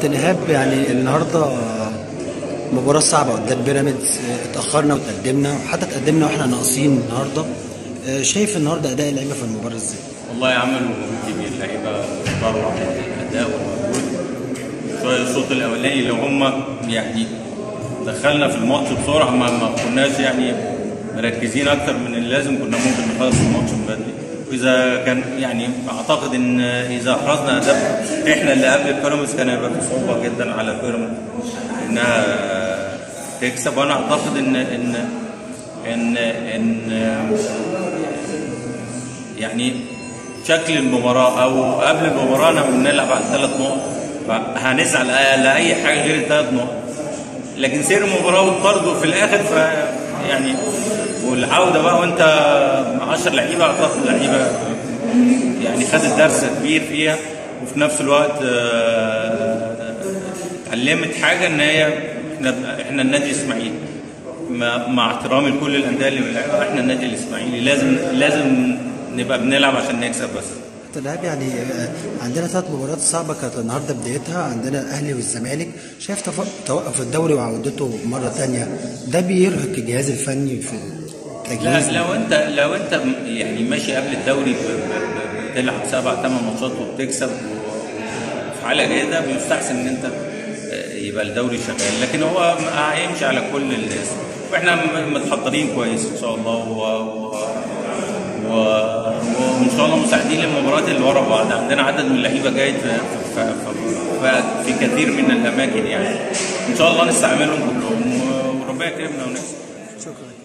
كابتن ايهاب يعني النهارده مباراة صعبة قدام بيراميدز اتأخرنا وتقدمنا وحتى تقدمنا واحنا ناقصين النهارده شايف النهارده أداء اللعيبة في المباراة ازاي؟ والله عملوا مجهود كبير اللعيبه ضروا الاداء والمجهود شويه الشوط الاولاني اللي هم يعني دخلنا في الماتش بسرعه ما, ما كناش يعني مركزين اكتر من اللازم كنا ممكن نخلص الماتش من بدري واذا كان يعني اعتقد ان اذا احرزنا هدف احنا اللي قبل بيراميدز كان هيبقى في صعوبه جدا على بيراميدز انها تكسب وانا اعتقد ان ان ان ان يعني شكل المباراة أو قبل المباراة أنا بنلعب على ثلاث نقط هنزعل لأي حاجة غير الثلاث نقط لكن سير المباراة والطرد في الآخر ف يعني والعودة بقى وأنت 10 لعيبة أعتقد لعيبة يعني خدت درس كبير فيها وفي نفس الوقت اتعلمت حاجة إن هي احنا احنا النادي الإسماعيلي مع احترامي لكل الأندية اللي بنلعبها احنا النادي الإسماعيلي لازم لازم نبقى بنلعب عشان نكسب بس اللاعب يعني عندنا ثلاث مباريات صعبة كانت النهارده بدايتها عندنا الاهلي والزمالك شايف توقف الدوري وعودته مرة ثانية ده بيرهق الجهاز الفني في التجهيز لا لو انت لو انت يعني ماشي قبل الدوري بتلعب سبع ثمان ماتشات وبتكسب وفي حالة جيدة بيستحسن ان انت يبقى الدوري شغال لكن هو هيمشي على كل الناس واحنا متحضرين كويس ان شاء الله و... و... و... وان شاء الله مساعدين للمباريات اللي ورا بعض عندنا عدد من اللعيبه جاي في, في, في, في كثير من الاماكن يعني ان شاء الله نستعملهم كلهم وربنا يكرمنا ونكسب شكرا